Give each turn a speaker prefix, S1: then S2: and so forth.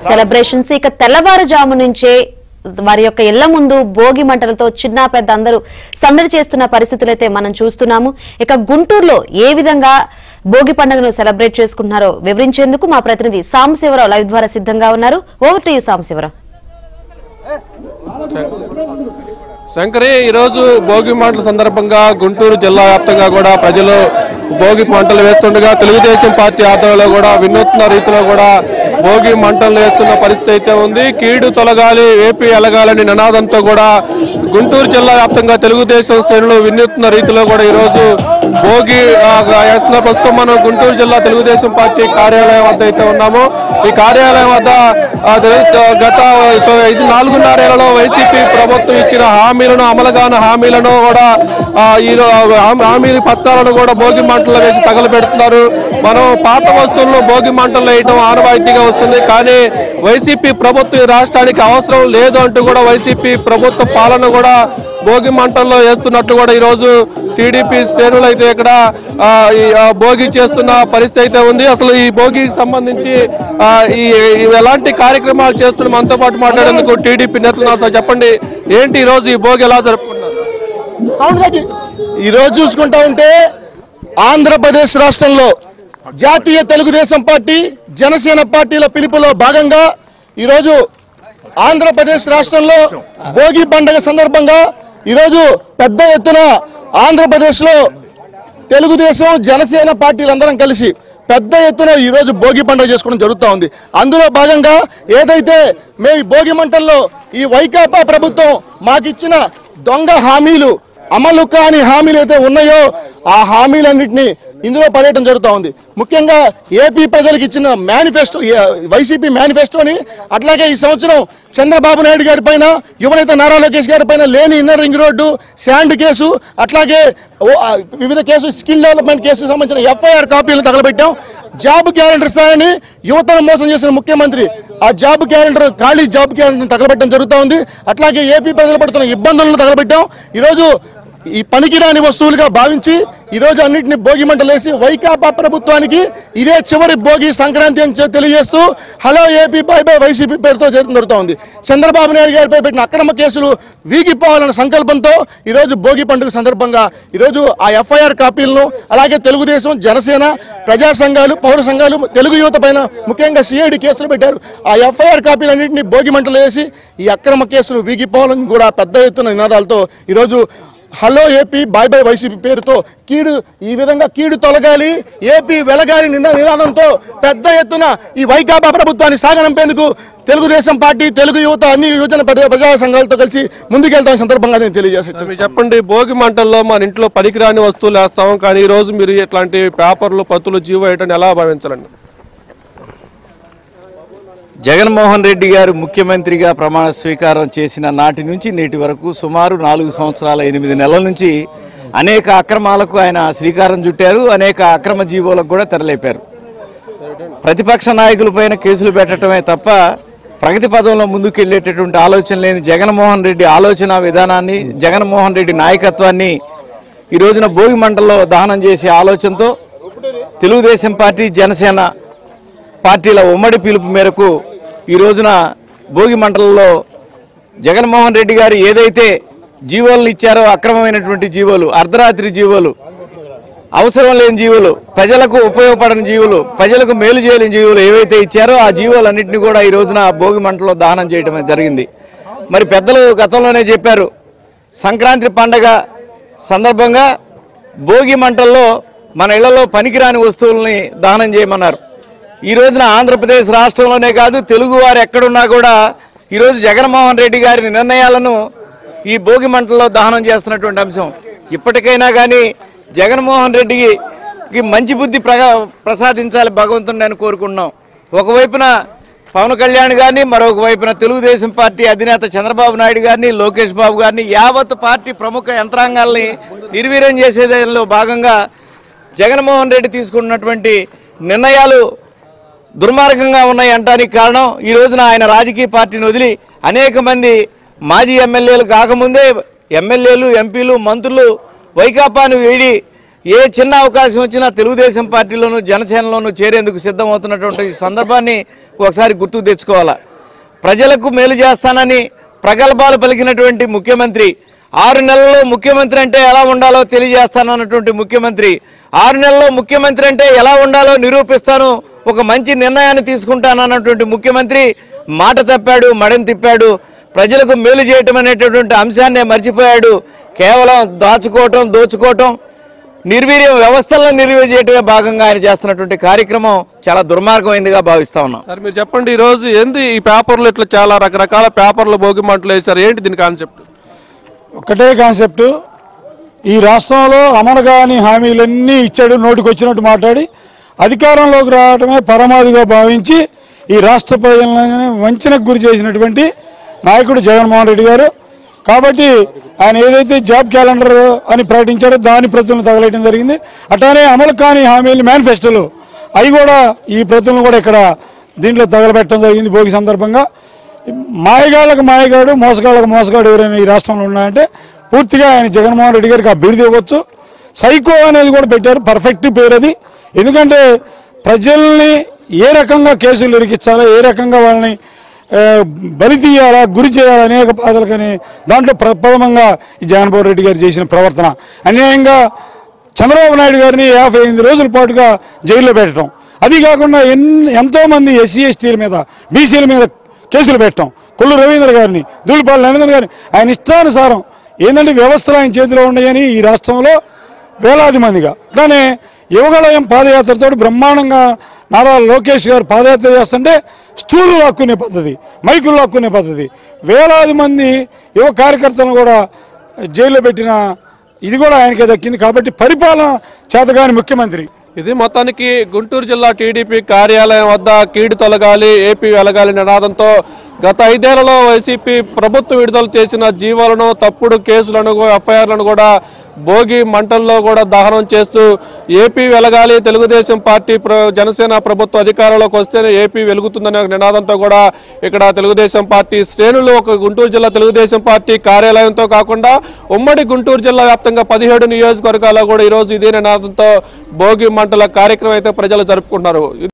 S1: Celebrations ఇక తెల్లవారుజాము నుంచే వారి యొక్క ఇళ్ల ముందు భోగి మంటలతో చిన్న పెద్ద అందరూ సందడి చేస్తున్న పరిస్థితులు అయితే మనం చూస్తున్నాము ఇక గుంటూరులో ఏ విధంగా భోగి పండుగను సెలబ్రేట్ చేసుకుంటున్నారో వివరించేందుకు మా ప్రతినిధి సాంబశివరావు లైవ్ ద్వారా సిద్ధంగా ఉన్నారు over to you Sambasivarao
S2: Shankari ఈరోజు భోగి మంటల సందర్భంగా గుంటూరు జిల్లా వ్యాప్తంగా కూడా ప్రజలు భోగి మంటలు వేస్తుండగా తెలుగుదేశం పార్టీ ఆధ్వర్యంలో కూడా వినూత్న రీతిలో కూడా భోగి మంటలు వేస్తున్న పరిస్థితి అయితే ఉంది కీడు తొలగాలి ఏపీ ఎలగాలని నినాదంతో కూడా గుంటూరు జిల్లా వ్యాప్తంగా తెలుగుదేశం శ్రేణులు వినూత్న రీతిలో కూడా ఈరోజు భోగి ఆ, వేస్తున్న ప్రస్తుతం మనం గుంటూరు జిల్లా తెలుగుదేశం పార్టీ కార్యాలయం వద్ద అయితే ఉన్నాము ఈ కార్యాలయం వద్ద ఆ, తెలు- గత ఐదు నాలుగున్నరేళ్లలో వైసీపీ ప్రభుత్వం ఇచ్చిన హామీలను అమలుగాని హామీలను కూడా ఆ, ఈ రో- హామీ హామీ పత్రాలను కూడా భోగి మంటలు వేసి తగలబెడుతున్నారు మనం పాత వస్తువులను భోగి మంటలు వేయటం ఆనవాయితీగా వస్తుంది కానీ వైసీపీ ప్రభుత్వం ఈ రాష్ట్రానికి అవసరం లేదు అంటూ కూడా వైసీపీ ప్రభుత్వ పాలన కూడా భోగి మంటల్లో వేస్తున్నట్టు కూడా ఈరోజు టీడీపీ శ్రేణులు అయితే ఇక్కడ ఆ, ఈ ఆ, భోగి చేస్తున్న పరిస్థితి అయితే ఉంది అసలు ఈ భోగికి సంబంధించి ఆ, ఈ ఈ ఎలాంటి కార్యక్రమాలు చేస్తున్న మనతో పాటు మాట్లాడేందుకు టీడీపీ నేతలు ఉన్నారు. సార్ చెప్పండి ఏంటి ఈ రోజు ఈ భోగి ఎలా జరుపుకున్నారు
S3: ఈరోజు చూసుకుంటా ఉంటే ఆంధ్రప్రదేశ్ రాష్ట్రంలో జాతీయ తెలుగుదేశం పార్టీ జనసేన పార్టీల పిలుపులో భాగంగా ఈరోజు ఆంధ్రప్రదేశ్ రాష్ట్రంలో భోగి పండుగ సందర్భంగా ఈరోజు పెద్ద ఎత్తున ఆంధ్రప్రదేశ్లో తెలుగుదేశం జనసేన పార్టీలందరం కలిసి పెద్ద ఎత్తున ఈరోజు భోగి పండుగ చేసుకోవడం జరుగుతూ ఉంది అందులో భాగంగా ఏదైతే మేము ఈ భోగి మంటల్లో ఈ వైకాపా ప్రభుత్వం మాకిచ్చిన దొంగ హామీలు అమలు కాని హామీలు అయితే ఉన్నాయో ఆ హామీలన్నింటినీ ఇందులో పడేయడం జరుగుతూ ఉంది ముఖ్యంగా ఏపీ ప్రజలకు ఇచ్చిన మేనిఫెస్టో వైసీపీ మేనిఫెస్టోని అట్లాగే ఈ సంవత్సరం చంద్రబాబు నాయుడు గారి పైన యువనేత నారా లోకేష్ గారి పైన లేని inner ring road sand case అట్లాగే ఓ- ఆ వివిధ కేసు స్కిల్ డెవలప్మెంట్ కేసు సంబంధించిన ఎఫ్ఐఆర్ కాపీలు తగలబెట్టాం జాబ్ క్యాలెండర్ సారని యువతను మోసం చేసిన ముఖ్యమంత్రి ఆ జాబ్ క్యాలెండర్ ఖాళీ జాబ్ క్యాలెండర్ తగలబెట్టడం జరుగుతూ ఉంది అట్లాగే ఏపీ ప్రజలు పడుతున్న ఇబ్బందులను తగలబెట్టాం ఈరోజు ఈ పనికిరాని వస్తువులుగా భావించి ఈ రోజు అన్నింటిని భోగి మంటలేసి వైకాపా ప్రభుత్వానికి ఇదే చివరి భోగి సంక్రాంతి అని చె- తెలియజేస్తూ hello AP bye bye YCP పేరుతో జరుగుతూ ఉంది చంద్రబాబు నాయుడు గారిపై పెట్టిన అక్రమ కేసులు వీగిపోవాలన్న సంకల్పంతో ఈరోజు భోగి పండుగ సందర్భంగా ఈరోజు ఆ ఎఫ్ఐఆర్ కాపీలను అలాగే తెలుగుదేశం జనసేన ప్రజా సంఘాలు పౌర సంఘాలు తెలుగు యువత పైన ముఖ్యంగా సిఐడి కేసులు పెట్టారు ఆ ఎఫ్ఐఆర్ కాపీలన్నింటినీ భోగి మంటలు వేసి ఈ అక్రమ కేసులు వీగిపోవాలని కూడా పెద్ద ఎత్తున నినాదాలతో ఈరోజు hello AP bye bye YCP పేరుతో కీడు ఈ విధంగా కీడు తొలగాలి ఏపీ వెలగాలి నిన్న నినాదంతో పెద్ద ఎత్తున ఈ వైకాపా ప్రభుత్వాన్ని సాగనంపేందుకు తెలుగుదేశం పార్టీ తెలుగు యువత అన్ని యువజన ప్రజా ప్రజా సంఘాలతో కలిసి ముందుకెళ్తాం సందర్భంగా నేను తెలియజేస్తాను
S2: మీరు చెప్పండి భోగి మంటల్లో మన ఇంట్లో పనికిరాని వస్తువులు వేస్తాం కానీ ఈ రోజు మీరు ఇట్లాంటి పేపర్లు పత్తులు జీవో వేయటం ఎలా భావించాలండి
S4: జగన్మోహన్ రెడ్డి గారు ముఖ్యమంత్రిగా ప్రమాణ స్వీకారం చేసిన నాటి నుంచి నేటి వరకు సుమారు నాలుగు సంవత్సరాల ఎనిమిది నెలల నుంచి అనేక అక్రమాలకు ఆయన శ్రీకారం చుట్టారు అనేక అక్రమ జీవోలకు కూడా తెరలేపారు ప్రతిపక్ష నాయకులపైన కేసులు పెట్టడమే తప్ప ప్రగతి పదంలో ముందుకెళ్లేటటువంటి ఆలోచన లేని జగన్మోహన్ రెడ్డి ఆలోచన విధానాన్ని జగన్మోహన్ రెడ్డి నాయకత్వాన్ని ఈ రోజున భోగి మంటల్లో దహనం చేసే ఆలోచనతో తెలుగుదేశం పార్టీ జనసేన పార్టీల ఉమ్మడి పిలుపు మేరకు ఈ రోజున భోగి మంటలలో జగన్మోహన్ రెడ్డి గారు ఏదైతే జీవోలను ఇచ్చారో అక్రమమైనటువంటి జీవోలు అర్ధరాత్రి జీవోలు అవసరం లేని జీవులు ప్రజలకు ఉపయోగపడని జీవులు ప్రజలకు మేలు చేయలేని జీవులు ఏవైతే ఇచ్చారో ఆ జీవులన్నింటినీ కూడా ఈ రోజున భోగి మంటలో దహనం చేయడం జరిగింది మరి పెద్దలు గతంలోనే చెప్పారు సంక్రాంతి పండగ సందర్భంగా భోగి మంటల్లో మన ఇళ్లలో పనికిరాని వస్తువుల్ని దహనం చేయమన్నారు ఈ రోజున ఆంధ్రప్రదేశ్ రాష్ట్రంలోనే కాదు తెలుగు వారు ఎక్కడున్నా కూడా ఈరోజు జగన్మోహన్ రెడ్డి గారి నిర్ణయాలను ఈ భోగి మంటల్లో దహనం చేస్తున్నటువంటి అంశం ఇప్పటికైనా కానీ జగన్మోహన్ రెడ్డికి మంచి బుద్ధి ప్రగా ప్రసాదించాలి భగవంతుడిని అని కోరుకుంటున్నాం ఒకవైపున పవన్ కళ్యాణ్ గారిని మరొక వైపున తెలుగుదేశం పార్టీ అధినేత చంద్రబాబు నాయుడు గారిని లోకేష్ బాబు గారిని యావత్ పార్టీ ప్రముఖ యంత్రాంగాల్ని నిర్వీర్యం చేసేదానిలో భాగంగా జగన్మోహన్ రెడ్డి తీసుకున్నటువంటి నిర్ణయాలు దుర్మార్గంగా ఉన్నాయి అంటానికి కారణం ఈ రోజున ఆయన రాజకీయ పార్టీని వదిలి అనేక మంది మాజీ ఎమ్మెల్యేలు కాకముందే ఎమ్మెల్యేలు ఎంపీలు మంత్రులు వైకాపాను వీడి ఏ చిన్న అవకాశం వచ్చినా తెలుగుదేశం పార్టీలోను జనసేనలోను చేరేందుకు సిద్ధమవుతున్నటువంటి ఈ సందర్భాన్ని ఒకసారి గుర్తుకు తెచ్చుకోవాలా ప్రజలకు మేలు చేస్తానని ప్రగల్భాలు పలికినటువంటి ముఖ్యమంత్రి ఆరు నెలల్లో ముఖ్యమంత్రి అంటే ఎలా ఉండాలో తెలియజేస్తానన్నటువంటి ముఖ్యమంత్రి ఆరు నెలల్లో ముఖ్యమంత్రి అంటే ఎలా ఉండాలో నిరూపిస్తాను ఒక మంచి నిర్ణయాన్ని తీసుకుంటానన్నటువంటి ముఖ్యమంత్రి మాట తప్పాడు మడని తిప్పాడు ప్రజలకు మేలు చేయటం అనేటటువంటి అంశాన్నే మర్చిపోయాడు కేవలం దాచుకోవటం దోచుకోవటం నిర్వీర్యం వ్యవస్థలను నిర్వీర్యం చేయటమే భాగంగా ఆయన చేస్తున్నటువంటి కార్యక్రమం చాలా దుర్మార్గమైందిగా భావిస్తా ఉన్నాం
S2: సార్ మీరు చెప్పండి ఈ రోజు ఏంది ఈ పేపర్లు ఇట్లా చాలా రకరకాల పేపర్లు భోగి మంటలు వేశారు ఏంటి దీని కాన్సెప్ట్
S5: ఒకటే కాన్సెప్ట్ ఈ రాష్ట్రంలో అమలు కాని హామీలన్నీ ఇచ్చాడు నోటికి వచ్చినట్టు మాట్లాడి అధికారంలోకి రావడమే పరమాదిగా భావించి ఈ రాష్ట్ర ప్రజలను వంచనకు గురి చేసినటువంటి నాయకుడు జగన్మోహన్ రెడ్డి గారు కాబట్టి ఆయన ఏదైతే జాబ్ క్యాలెండర్ అని ప్రకటించాడో దాని ప్రతులను తగలేయడం జరిగింది అట్లానే అమలు కాని హామీలు మేనిఫెస్టోలు అవి కూడా ఈ ప్రతులను కూడా ఇక్కడ దీంట్లో తగలబెట్టడం జరిగింది భోగి సందర్భంగా మాయగాళ్ళకు మాయగాడు మోసగాళ్ళకు మోసగాడు ఎవరైనా ఈ రాష్ట్రంలో ఉన్నాయంటే పూర్తిగా ఆయన జగన్మోహన్ రెడ్డి గారికి ఆ బిరుదు ఇవ్వచ్చు సైకో అనేది కూడా పెట్టారు పర్ఫెక్ట్ పేరు అది ఎందుకంటే ప్రజల్ని ఏ రకంగా కేసులు ఇరికించాలో ఏ రకంగా వాళ్ళని ఆ, బలి తీయాలా గురి చేయాలా అనేక బాధలకని దాంట్లో ప్రప్రథమంగా ఈ జగన్మోహన్ రెడ్డి గారు చేసిన ప్రవర్తన అన్యాయంగా చంద్రబాబు నాయుడు గారిని యాభై ఎనిమిది రోజుల పాటుగా జైల్లో పెట్టడం అది కాకుండా ఎన్ ఎంతోమంది ఎస్సీ ఎస్టీల మీద బీసీల మీద కేసులు పెట్టడం కొల్లు రవీంద్ర గారిని దూలిపాల నరేంద్ర గారిని ఆయన ఇష్టానుసారం ఏంటంటే వ్యవస్థలు ఆయన చేతిలో ఉన్నాయని ఈ రాష్ట్రంలో వేలాది మందిగా అట్లానే యువగలయం పాదయాత్రతో బ్రహ్మాండంగా నారా లోకేష్ గారు పాదయాత్ర చేస్తుంటే స్టూలు లాక్కునే పద్ధతి మైకులు లాక్కునే పద్ధతి వేలాది మంది యువ కార్యకర్తలను కూడా జైల్లో పెట్టిన ఇది కూడా ఆయనకే దక్కింది కాబట్టి పరిపాలన చేతగాని ముఖ్యమంత్రి
S2: ఇది మొత్తానికి గుంటూరు జిల్లా టీడీపీ కార్యాలయం వద్ద కీడు తొలగాలి ఏపీ వెలగాలి నినాదంతో గత ఐదేళ్లలో వైసీపీ ప్రభుత్వం విడుదల చేసిన జీవోలను తప్పుడు కేసులను ఎఫ్ఐఆర్లను కూడా భోగి మంటల్లో కూడా దహనం చేస్తూ ఏపీ వెలగాలి తెలుగుదేశం పార్టీ ప్ర- జనసేన ప్రభుత్వ అధికారంలోకి వస్తేనే ఏపీ వెలుగుతుందనే ఒక నినాదంతో కూడా ఇక్కడ తెలుగుదేశం పార్టీ శ్రేణులు ఒక గుంటూరు జిల్లా తెలుగుదేశం పార్టీ కార్యాలయంతో కాకుండా ఉమ్మడి గుంటూరు జిల్లా వ్యాప్తంగా పదిహేడు నియోజకవర్గాల్లో కూడా ఈరోజు ఇదే నినాదంతో భోగి మంటల కార్యక్రమం అయితే ప్రజలు జరుపుకుంటున్నారు